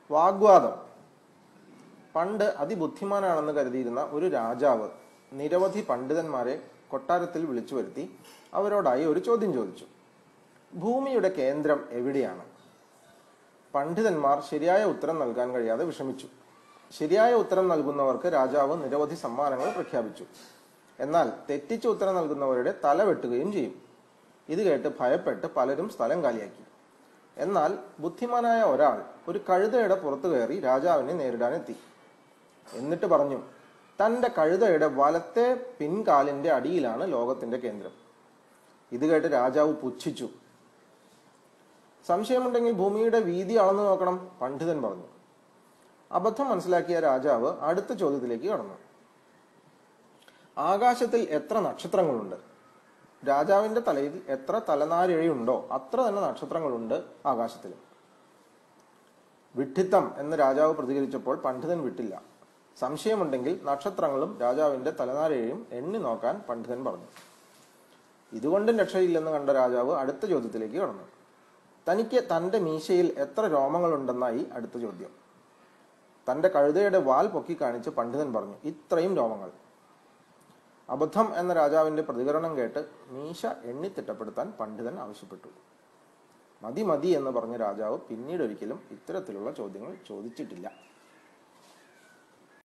വാഗ്വാദം പണ്ട് അതിബുദ്ധിമാനാണെന്ന് കരുതിയിരുന്ന ഒരു രാജാവ് നിരവധി പണ്ഡിതന്മാരെ കൊട്ടാരത്തിൽ വിളിച്ചു വരുത്തി അവരോടായി ഒരു ചോദ്യം ചോദിച്ചു ഭൂമിയുടെ കേന്ദ്രം എവിടെയാണ് പണ്ഡിതന്മാർ ശരിയായ ഉത്തരം നൽകാൻ കഴിയാതെ വിഷമിച്ചു ശരിയായ ഉത്തരം നൽകുന്നവർക്ക് രാജാവ് നിരവധി സമ്മാനങ്ങൾ പ്രഖ്യാപിച്ചു എന്നാൽ തെറ്റിച്ച ഉത്തരം നൽകുന്നവരുടെ തല വെട്ടുകയും ചെയ്യും ഇത് കേട്ട് ഭയപ്പെട്ട് പലരും സ്ഥലം കാലിയാക്കി എന്നാൽ ബുദ്ധിമാനായ ഒരാൾ ഒരു കഴുതയുടെ പുറത്തു കയറി രാജാവിനെ നേരിടാനെത്തി എന്നിട്ട് പറഞ്ഞു തന്റെ കഴുതയുടെ വലത്തെ പിൻകാലിന്റെ അടിയിലാണ് ലോകത്തിന്റെ കേന്ദ്രം ഇത് കേട്ട് രാജാവ് പുച്ഛിച്ചു സംശയമുണ്ടെങ്കിൽ ഭൂമിയുടെ വീതി അളന്നു നോക്കണം പണ്ഡിതൻ പറഞ്ഞു അബദ്ധം മനസ്സിലാക്കിയ രാജാവ് അടുത്ത ചോദ്യത്തിലേക്ക് കടന്നു ആകാശത്തിൽ എത്ര നക്ഷത്രങ്ങളുണ്ട് രാജാവിന്റെ തലയിൽ എത്ര തലനാരിഴയുണ്ടോ അത്ര തന്നെ നക്ഷത്രങ്ങളുണ്ട് ആകാശത്തിലും വിഡ്ഢിത്തം എന്ന് രാജാവ് പ്രതികരിച്ചപ്പോൾ പണ്ഡിതൻ വിട്ടില്ല സംശയമുണ്ടെങ്കിൽ നക്ഷത്രങ്ങളും രാജാവിന്റെ തലനാരിഴയും എണ്ണി നോക്കാൻ പണ്ഡിതൻ പറഞ്ഞു ഇതുകൊണ്ടും രക്ഷയില്ലെന്ന് കണ്ട രാജാവ് അടുത്ത ചോദ്യത്തിലേക്ക് കടന്നു തനിക്ക് തന്റെ മീശയിൽ എത്ര രോമങ്ങളുണ്ടെന്നായി അടുത്ത ചോദ്യം തന്റെ കഴുതയുടെ വാൽ പൊക്കി കാണിച്ച് പണ്ഡിതൻ പറഞ്ഞു ഇത്രയും രോമങ്ങൾ അബദ്ധം എന്ന രാജാവിന്റെ പ്രതികരണം കേട്ട് മീശ എണ്ണി തിട്ടപ്പെടുത്താൻ പണ്ഡിതൻ ആവശ്യപ്പെട്ടു മതി മതി എന്ന് പറഞ്ഞ രാജാവ് പിന്നീട് ഒരിക്കലും ഇത്തരത്തിലുള്ള ചോദ്യങ്ങൾ ചോദിച്ചിട്ടില്ല